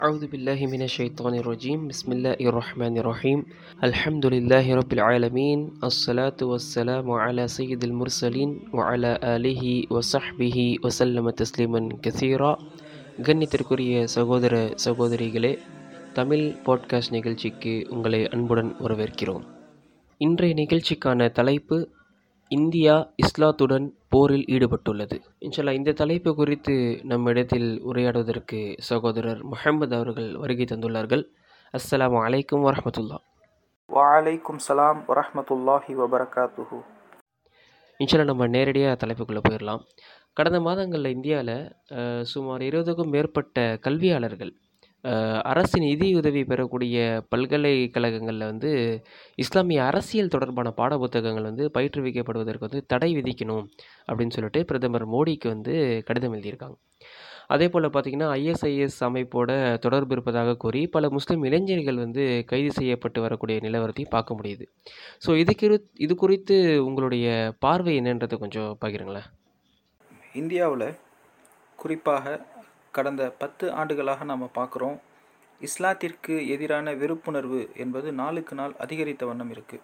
أعوذ بالله من الشيطان الرجيم بسم الله الرحمن الرحيم الحمد لله رب العالمين الصلاة والسلام على سيد المرسلين وعلى آله وصحبه وسلم تسليما كثيرا கண்ணியத்திற்குரிய சகோதர சகோதரிகளே தமிழ் பாட்காஸ்ட் நிகழ்ச்சிக்கு உங்களை அன்புடன் வரவேற்கிறோம் இன்றைய நிகழ்ச்சிக்கான தலைப்பு இந்தியா இஸ்லாத்துடன் போரில் ஈடுபட்டுள்ளது இன்ஷால்லா இந்த தலைப்பு குறித்து நம்மிடத்தில் உரையாடுவதற்கு சகோதரர் முஹம்மது அவர்கள் வருகை தந்துள்ளார்கள் அஸ்ஸலாமு அலைக்கும் வரஹமத்துல்லா வலைக்கும் சலாம் வரஹமத்துல்லாஹி வபரகாத்துஹு இன்ஷால்லா நம்ம நேரடியாக தலைப்புக்குள்ளே போயிடலாம் கடந்த மாதங்களில் இந்தியாவில் சுமார் இருபதுக்கும் மேற்பட்ட கல்வியாளர்கள் அஹ், அரசு நிதியுதவி பெறக்கூடிய பல்கலைக்கழகங்களில் வந்து இஸ்லாமிய அரசியல் தொடர்பான பாடப்புத்தகங்கள் வந்து பயிற்றுவிக்கப்படுவதற்கு வந்து தடை விதிக்கணும் அப்படின்னு சொல்லிட்டு பிரதமர் மோடிக்கு வந்து கடிதம் எழுதியிருக்காங்க அதே போல் பார்த்திங்கன்னா ஐஎஸ்ஐஎஸ் அமைப்போட தொடர்பு இருப்பதாக கூறி பல முஸ்லீம் இளைஞர்கள் வந்து கைது செய்யப்பட்டு வரக்கூடிய நிலவரத்தையும் பார்க்க முடியுது ஸோ இது குறி இது குறித்து உங்களுடைய பார்வை என்னன்றதை கொஞ்சம் பகிருங்களேன் இந்தியாவில் குறிப்பாக கடந்த பத்து ஆண்டுகளாக நாம் பார்க்குறோம் இஸ்லாத்திற்கு எதிரான வெறுப்புணர்வு என்பது நாளுக்கு நாள் அதிகரித்த வண்ணம் இருக்குது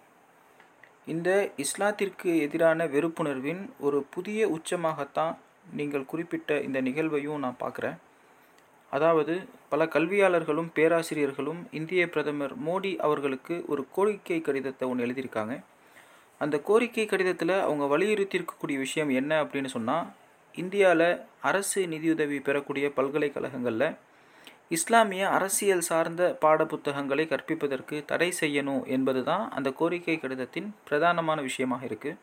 இந்த இஸ்லாத்திற்கு எதிரான வெறுப்புணர்வின் ஒரு புதிய உச்சமாகத்தான் நீங்கள் குறிப்பிட்ட இந்த நிகழ்வையும் நான் பார்க்குறேன் அதாவது பல கல்வியாளர்களும் பேராசிரியர்களும் இந்திய பிரதமர் மோடி அவர்களுக்கு ஒரு கோரிக்கை கடிதத்தை ஒன்று எழுதியிருக்காங்க அந்த கோரிக்கை கடிதத்தில் அவங்க வலியுறுத்தி இருக்கக்கூடிய விஷயம் என்ன அப்படின்னு சொன்னால் இந்தியாவில் அரசு நிதியுதவி பெறக்கூடிய பல்கலைக்கழகங்களில் இஸ்லாமிய அரசியல் சார்ந்த பாடப்புத்தகங்களை கற்பிப்பதற்கு தடை செய்யணும் என்பது தான் அந்த கோரிக்கை கடிதத்தின் பிரதானமான விஷயமாக இருக்குது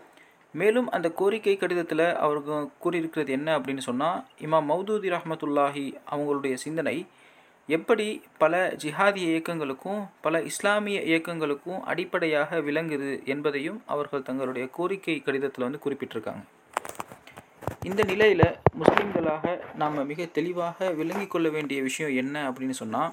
மேலும் அந்த கோரிக்கை கடிதத்தில் அவருக்கு கூறியிருக்கிறது என்ன அப்படின்னு சொன்னால் இமாம் மௌதூதி ரஹமத்துல்லாஹி அவங்களுடைய சிந்தனை எப்படி பல ஜிஹாதி இயக்கங்களுக்கும் பல இஸ்லாமிய இயக்கங்களுக்கும் அடிப்படையாக விளங்குது என்பதையும் அவர்கள் தங்களுடைய கோரிக்கை கடிதத்தில் வந்து குறிப்பிட்டிருக்காங்க இந்த நிலையில் முஸ்லிம்களாக நாம் மிக தெளிவாக விளங்கிக் கொள்ள வேண்டிய விஷயம் என்ன அப்படின்னு சொன்னால்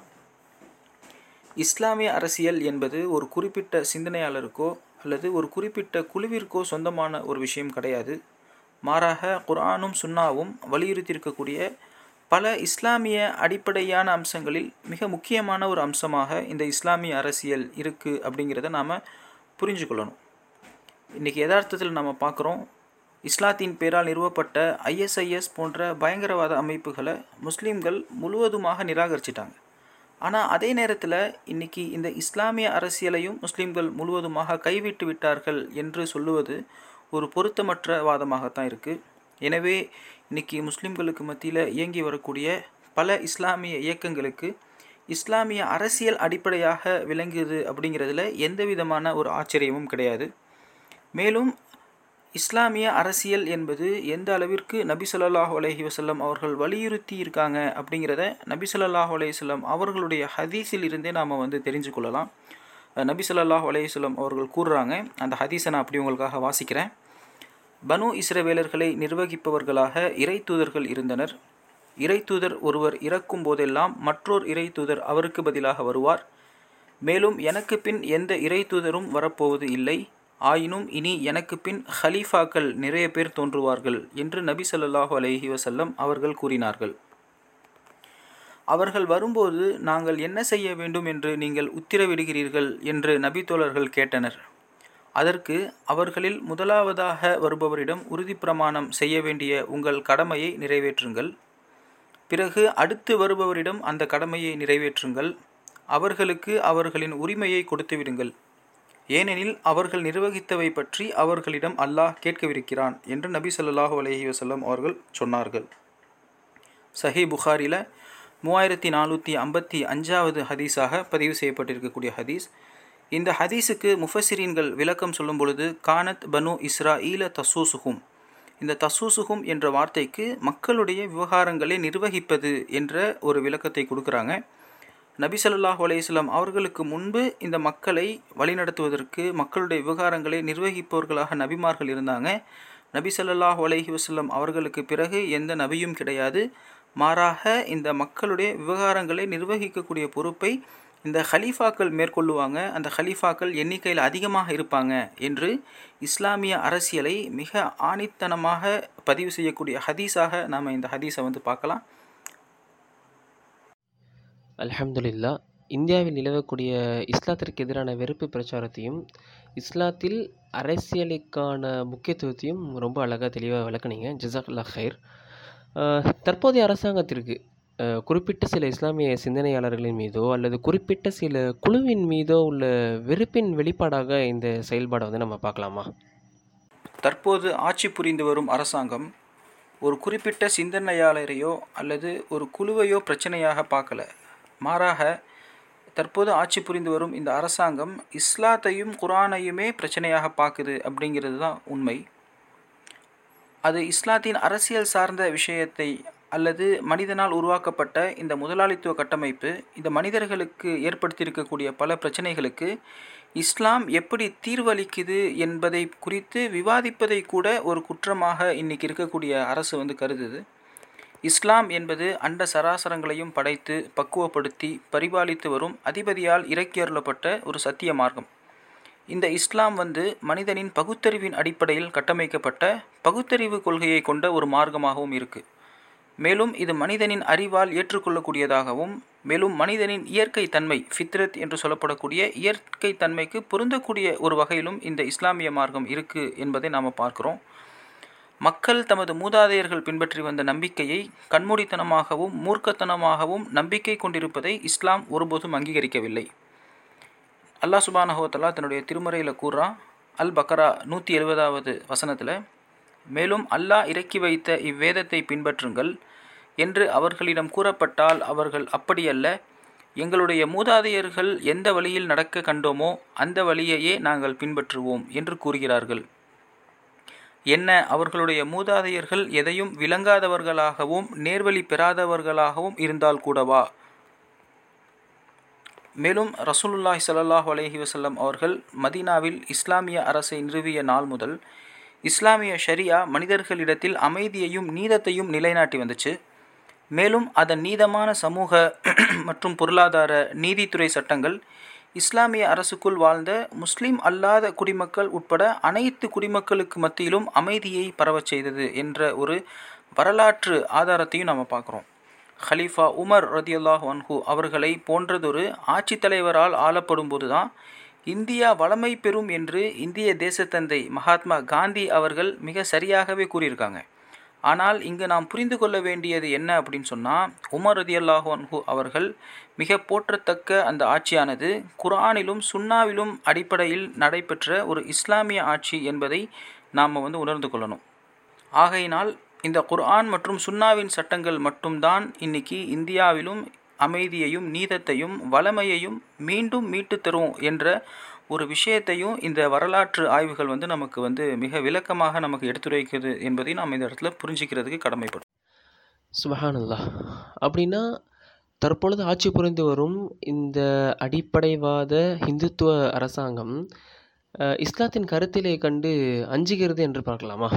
இஸ்லாமிய அரசியல் என்பது ஒரு குறிப்பிட்ட சிந்தனையாளருக்கோ அல்லது ஒரு குறிப்பிட்ட குழுவிற்கோ சொந்தமான ஒரு விஷயம் கிடையாது மாறாக குர்ஆனும் சுன்னாவும் வலியுறுத்தியிருக்கக்கூடிய பல இஸ்லாமிய அடிப்படையான அம்சங்களில் மிக முக்கியமான ஒரு அம்சமாக இந்த இஸ்லாமிய அரசியல் இருக்குது அப்படிங்கிறத நாம் புரிஞ்சுக்கொள்ளணும் இன்றைக்கி யதார்த்தத்தில் நம்ம பார்க்குறோம் இஸ்லாத்தின் பேரால் நிறுவப்பட்ட ஐஎஸ்ஐஎஸ் போன்ற பயங்கரவாத அமைப்புகளை முஸ்லீம்கள் முழுவதுமாக நிராகரிச்சிட்டாங்க ஆனால் அதே நேரத்தில் இன்னைக்கு இந்த இஸ்லாமிய அரசியலையும் முஸ்லீம்கள் முழுவதுமாக கைவிட்டு விட்டார்கள் என்று சொல்லுவது ஒரு பொருத்தமற்ற வாதமாகத்தான் இருக்குது எனவே இன்னைக்கு முஸ்லீம்களுக்கு மத்தியில் இயங்கி வரக்கூடிய பல இஸ்லாமிய இயக்கங்களுக்கு இஸ்லாமிய அரசியல் அடிப்படையாக விளங்குது அப்படிங்கிறதுல எந்த விதமான ஒரு ஆச்சரியமும் கிடையாது மேலும் இஸ்லாமிய அரசியல் என்பது எந்த அளவிற்கு நபி ஸல்லல்லாஹு அலைஹி வஸல்லம் அவர்கள் வலியுறுத்தி இருக்காங்க அப்படிங்கிறத நபி ஸல்லல்லாஹு அலைஹி வஸல்லம் அவர்களுடைய ஹதீஸில் இருந்தே நாம் வந்து தெரிஞ்சு கொள்ளலாம் அஹ் நபி ஸல்லல்லாஹு அலைஹி வஸல்லம் அவர்கள் கூறுறாங்க அந்த ஹதீஸை நான் அப்படி உங்களுக்காக வாசிக்கிறேன் பனு இஸ்ரவேலர்களை நிர்வகிப்பவர்களாக இறை தூதர்கள் இருந்தனர் இறை தூதர் ஒருவர் இறக்கும் போதெல்லாம் மற்றொரு இறை தூதர் அவருக்கு பதிலாக வருவார் மேலும் எனக்கு பின் எந்த இறை தூதரும் வரப்போவது இல்லை ஆயினும் இனி எனக்கு பின் ஹலீஃபாக்கள் நிறைய பேர் தோன்றுவார்கள் என்று நபி ஸல்லல்லாஹு அலைஹி வஸல்லம் அவர்கள் கூறினார்கள் அவர்கள் வரும்போது நாங்கள் என்ன செய்ய வேண்டும் என்று நீங்கள் உத்தரவிடுகிறீர்கள் என்று நபித்தோழர்கள் கேட்டனர் அதற்கு அவர்களில் முதலாவதாக வருபவரிடம் உறுதிப்பிரமாணம் செய்ய வேண்டிய உங்கள் கடமையை நிறைவேற்றுங்கள் பிறகு அடுத்து வருபவரிடம் அந்த கடமையை நிறைவேற்றுங்கள் அவர்களுக்கு அவர்களின் உரிமையை கொடுத்துவிடுங்கள் ஏனெனில் அவர்கள் நிர்வகித்தவை பற்றி அவர்களிடம் அல்லாஹ் கேட்கவிருக்கிறான் என்று நபி ஸல்லல்லாஹு அலைஹி வஸல்லம் அவர்கள் சொன்னார்கள் சஹி புகாரில மூவாயிரத்தி நானூற்றி ஐம்பத்தி அஞ்சாவது ஹதீஸாக பதிவு செய்யப்பட்டிருக்கக்கூடிய ஹதீஸ் இந்த ஹதீஸுக்கு முஃபசிரீன்கள் விளக்கம் சொல்லும் பொழுது கானத் பனு இஸ்ரா ஈல தசூசுகும் இந்த தசூசுகும் என்ற வார்த்தைக்கு மக்களுடைய விவகாரங்களை நிர்வகிப்பது என்ற ஒரு விளக்கத்தை கொடுக்குறாங்க நபி ஸல்லல்லாஹு அலைஹி வஸல்லம் அவர்களுக்கு முன்பு இந்த மக்களை வழிநடத்துவதற்கு மக்களுடைய விவகாரங்களை நிர்வகிப்பவர்களாக நபிமார்கள் இருந்தாங்க நபி ஸல்லல்லாஹு அலைஹி வஸல்லம் அவர்களுக்கு பிறகு எந்த நபியும் கிடையாது மாறாக இந்த மக்களுடைய விவகாரங்களை நிர்வகிக்கக்கூடிய பொறுப்பை இந்த ஹலீஃபாக்கள் மேற்கொள்ளுவாங்க அந்த ஹலீஃபாக்கள் எண்ணிக்கையில் அதிகமாக இருப்பாங்க என்று இஸ்லாமிய அரசியலை மிக ஆணித்தனமாக பதிவு செய்யக்கூடிய ஹதீஸாக நாம் இந்த ஹதீஸை வந்து பார்க்கலாம் அல்ஹம்துலில்லா இந்தியாவில் நிலவக்கூடிய இஸ்லாத்திற்கு எதிரான வெறுப்பு பிரச்சாரத்தையும் இஸ்லாத்தில் அரசியலுக்கான முக்கியத்துவத்தையும் ரொம்ப அழகாக தெளிவாக விளக்குனீங்க ஜிசாக்லா ஹைர் அஹ், தற்போதைய அரசாங்கத்திற்கு அஹ், குறிப்பிட்ட சில இஸ்லாமிய சிந்தனையாளர்களின் மீதோ அல்லது குறிப்பிட்ட சில குழுவின் மீதோ உள்ள வெறுப்பின் வெளிப்பாடாக இந்த செயல்பாடை வந்து நம்ம பார்க்கலாமா தற்போது ஆட்சி புரிந்து வரும் அரசாங்கம் ஒரு குறிப்பிட்ட சிந்தனையாளரையோ அல்லது ஒரு குழுவையோ பிரச்சனையாக பார்க்கல மாறாக தற்போது ஆட்சி புரிந்து வரும் இந்த அரசாங்கம் இஸ்லாத்தையும் குரானையுமே பிரச்சனையாக பார்க்குது அப்படிங்கிறது தான் உண்மை அது இஸ்லாத்தின் அரசியல் சார்ந்த விஷயத்தை அல்லது மனிதனால் உருவாக்கப்பட்ட இந்த முதலாளித்துவ கட்டமைப்பு இந்த மனிதர்களுக்கு ஏற்படுத்தியிருக்கக்கூடிய பல பிரச்சனைகளுக்கு இஸ்லாம் எப்படி தீர்வளிக்குது என்பதை குறித்து விவாதிப்பதை கூட ஒரு குற்றமாக இன்னைக்கு இருக்கக்கூடிய அரசு வந்து கருதுது இஸ்லாம் என்பது அண்ட சராசரங்களையும் படைத்து பக்குவப்படுத்தி பரிபாலித்து வரும் அதிபதியால் இறக்கி அருளப்பட்ட ஒரு சத்திய மார்க்கம் இந்த இஸ்லாம் வந்து மனிதனின் பகுத்தறிவின் அடிப்படையில் கட்டமைக்கப்பட்ட பகுத்தறிவு கொள்கையை கொண்ட ஒரு மார்க்கமாகவும் இருக்கு மேலும் இது மனிதனின் அறிவால் ஏற்றுக்கொள்ளக்கூடியதாகவும் மேலும் மனிதனின் இயற்கை தன்மை ஃபித்ரத் என்று சொல்லப்படக்கூடிய இயற்கை தன்மைக்கு பொருந்தக்கூடிய ஒரு வகையிலும் இந்த இஸ்லாமிய மார்க்கம் இருக்கு என்பதை நாம் பார்க்கிறோம் மக்கள் தமது மூதாதையர்கள் பின்பற்றி வந்த நம்பிக்கையை கண்மூடித்தனமாகவும் மூர்க்கத்தனமாகவும் நம்பிக்கை கொண்டிருப்பதை இஸ்லாம் ஒருபோதும் அங்கீகரிக்கவில்லை அல்லாஹ் சுபானஹோத்தலா தன்னுடைய திருமறையில் கூறா அல் பக்கரா நூற்றி எழுபதாவது வசனத்தில் மேலும் அல்லாஹ் இறக்கி வைத்த இவ்வேதத்தை பின்பற்றுங்கள் என்று அவர்களிடம் கூறப்பட்டால் அவர்கள் அப்படியல்ல எங்களுடைய மூதாதையர்கள் எந்த வழியில் நடக்க கண்டோமோ அந்த வழியையே நாங்கள் பின்பற்றுவோம் என்று கூறுகிறார்கள் என்ன அவர்களுடைய மூதாதையர்கள் எதையும் விளங்காதவர்களாகவும் நேர்வழி பெறாதவர்களாகவும் இருந்தால் கூடவா மேலும் ரசூலுல்லாஹி ஸல்லல்லாஹு அலைஹி வஸல்லம் அவர்கள் மதீனாவில் இஸ்லாமிய அரசை நிறுவிய நாள் முதல் இஸ்லாமிய ஷரியா மனிதர்களிடத்தில் அமைதியையும் நீதத்தையும் நிலைநாட்டி வந்துச்சு மேலும் அதன் நீதமான சமூக மற்றும் பொருளாதார நீதித்துறை சட்டங்கள் இஸ்லாமிய அரசுக்குள் வாழ்ந்த முஸ்லிம் அல்லாத குடிமக்கள் உட்பட அனைத்து குடிமக்களுக்கு மத்தியிலும் அமைதியை பரவச் செய்தது என்ற ஒரு வரலாற்று ஆதாரத்தையும் நாம் பார்க்குறோம் ஹலீஃபா உமர் ரதியுல்லாஹ் அன்ஹு அவர்களை போன்றதொரு ஆட்சித் தலைவரால் ஆளப்படும் போதுதான் இந்தியா வளமை பெறும் என்று இந்திய தேசத்தந்தை மகாத்மா காந்தி அவர்கள் மிக சரியாகவே கூறியிருக்காங்க ஆனால் இங்கு நாம் புரிந்து கொள்ள வேண்டியது என்ன அப்படின்னு சொன்னால் உமர் ரதியல்லாஹு அன்ஹு அவர்கள் மிக போற்றத்தக்க அந்த ஆட்சியானது குர்ஆனிலும் சுன்னாவிலும் அடிப்படையில் நடைபெற்ற ஒரு இஸ்லாமிய ஆட்சி என்பதை நாம் வந்து உணர்ந்து கொள்ளணும் ஆகையினால் இந்த குர்ஆன் மற்றும் சுன்னாவின் சட்டங்கள் மட்டும்தான் இன்னைக்கு இந்தியாவிலும் அமைதியையும் நீதத்தையும் வளமையையும் மீண்டும் மீட்டு தரும் என்ற ஒரு விஷயத்தையும் இந்த வரலாற்று ஆய்வுகள் வந்து நமக்கு வந்து மிக விளக்கமாக நமக்கு எடுத்துரைக்குது என்பதை நாம் இந்த இடத்துல புரிஞ்சிக்கிறதுக்கு கடமைப்படும் சுபஹானல்லாஹ் அப்படின்னா தற்பொழுது ஆட்சி புரிந்து வரும் இந்த அடிப்படைவாத இந்துத்துவ அரசாங்கம் அஹ், இஸ்லாத்தின் கருத்திலே கண்டு அஞ்சுகிறது என்று பார்க்கலாமா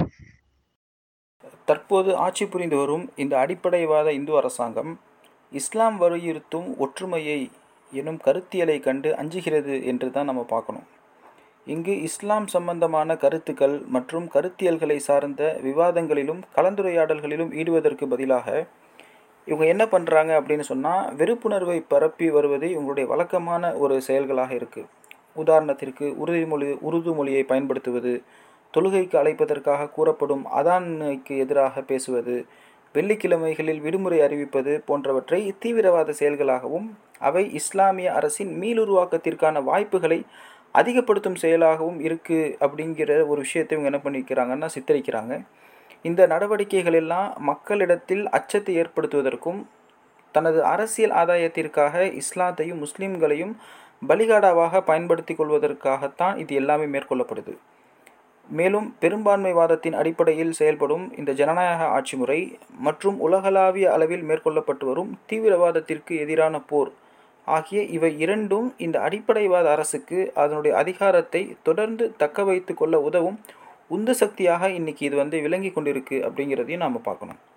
தற்போது ஆட்சி புரிந்து வரும் இந்த அடிப்படைவாத இந்து அரசாங்கம் இஸ்லாம் வலியுறுத்தும் ஒற்றுமையை எனும் கருத்தியலை கண்டு அஞ்சுகிறது என்று தான் நம்ம பார்க்கணும் இங்கு இஸ்லாம் சம்பந்தமான கருத்துக்கள் மற்றும் கருத்தியல்களை சார்ந்த விவாதங்களிலும் கலந்துரையாடல்களிலும் ஈடுவதற்கு பதிலாக இவங்க என்ன பண்ணுறாங்க அப்படின்னு சொன்னால் வெறுப்புணர்வை பரப்பி வருவது இவங்களுடைய வழக்கமான ஒரு செயல்களாக இருக்குது உதாரணத்திற்கு உறுதிமொழி உருது மொழியை பயன்படுத்துவது தொழுகைக்கு அழைப்பதற்காக கூறப்படும் அதானுக்கு எதிராக பேசுவது வெள்ளிக்கிழமைகளில் விடுமுறை அறிவிப்பது போன்றவற்றை தீவிரவாத செயல்களாகவும் அவை இஸ்லாமிய அரசின் மீளுருவாக்கத்திற்கான வாய்ப்புகளை அதிகப்படுத்தும் செயலாகவும் இருக்குது அப்படிங்கிற ஒரு விஷயத்தை இவங்க என்ன பண்ணிக்கிறாங்கன்னா சித்தரிக்கிறாங்க இந்த நடவடிக்கைகள் எல்லாம் மக்களிடத்தில் அச்சத்தை ஏற்படுத்துவதற்கும் தனது அரசியல் ஆதாயத்திற்காக இஸ்லாத்தையும் முஸ்லிம்களையும் பலிகாடாவாக பயன்படுத்தி கொள்வதற்காகத்தான் இது எல்லாமே மேற்கொள்ளப்படுது மேலும் பெரும்பான்மைவாதத்தின் அடிப்படையில் செயல்படும் இந்த ஜனநாயக ஆட்சி முறை மற்றும் உலகளாவிய அளவில் மேற்கொள்ளப்பட்டு வரும் தீவிரவாதத்திற்கு எதிரான போர் ஆகிய இவை இரண்டும் இந்த அடிப்படைவாத அரசுக்கு அதனுடைய அதிகாரத்தை தொடர்ந்து தக்க வைத்து கொள்ள உதவும் உந்து சக்தியாக இன்னைக்கு இது வந்து விளங்கி கொண்டிருக்கு அப்படிங்கிறதையும் நாம் பார்க்கணும்